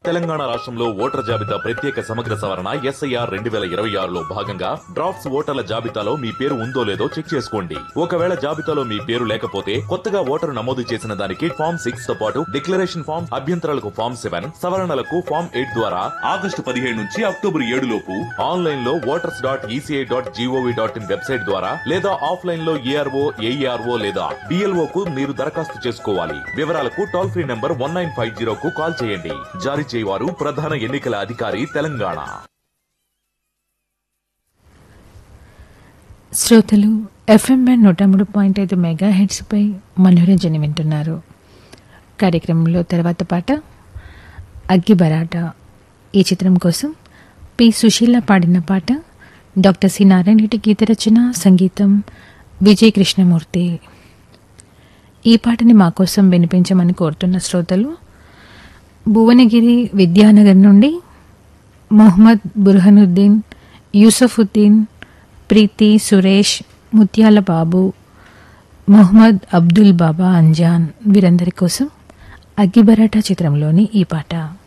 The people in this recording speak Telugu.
తెలంగాణ రాష్ట్రంలో ఓటర్ జాబితా ప్రత్యేక సమగ్ర సవరణ ఎస్ఐఆర్ రెండు వేల ఇరవై ఆరులో భాగంగా డ్రాఫ్ట్స్ ఓటర్ల జాబితాలో మీ పేరు ఉందో లేదో చెక్ చేసుకోండి ఒకవేళ జాబితాలో మీ పేరు లేకపోతే కొత్తగా ఓటరు నమోదు చేసిన దానికి ఫామ్ సిక్స్ తో పాటు డిక్లరేషన్ ఫామ్ అభ్యంతరాలకు ఫామ్ సెవెన్ సవరణలకు ఫామ్ ఎయిట్ ద్వారా ఆగస్టు పదిహేడు నుంచి అక్టోబర్ ఏడు లోపు ఆన్లైన్ లో voters dot ECI dot GOV dot in website ద్వారా లేదా ఆఫ్లైన్ లో ఏఆర్ఓ ఏఈఆర్ఓ లేదా డిఎల్ఓ కు మీరు దరఖాస్తు చేసుకోవాలి వివరాలకు toll free number one nine five zero కు కాల్ చేయండి జారీ చేయవారు ప్రధాన ఎన్నికల అధికారి తెలంగాణ శ్రోతలు ఎఫ్ఎం బ్యాండ్ నూట మూడు పాయింట్ ఐదు మెగా హెడ్స్పై మనోరంజన వింటున్నారు కార్యక్రమంలో తర్వాత పాట అగ్గి బరాట ఈ చిత్రం కోసం పి సుశీల పాడిన పాట డాక్టర్ సి నారాయణ రెడ్డి గీత రచన సంగీతం విజయ్ కృష్ణమూర్తి ఈ పాటని మా కోసం వినిపించమని కోరుతున్న శ్రోతలు భువనగిరి విద్యానగర్ నుండి మొహమ్మద్ బుర్హనుద్దీన్ యూసఫుద్దీన్ ప్రీతి సురేష్ ముత్యాల బాబు మొహమ్మద్ అబ్దుల్ బాబా అంజాన్ వీరందరి కోసం అగ్గిబరాటా చిత్రంలోని ఈ పాట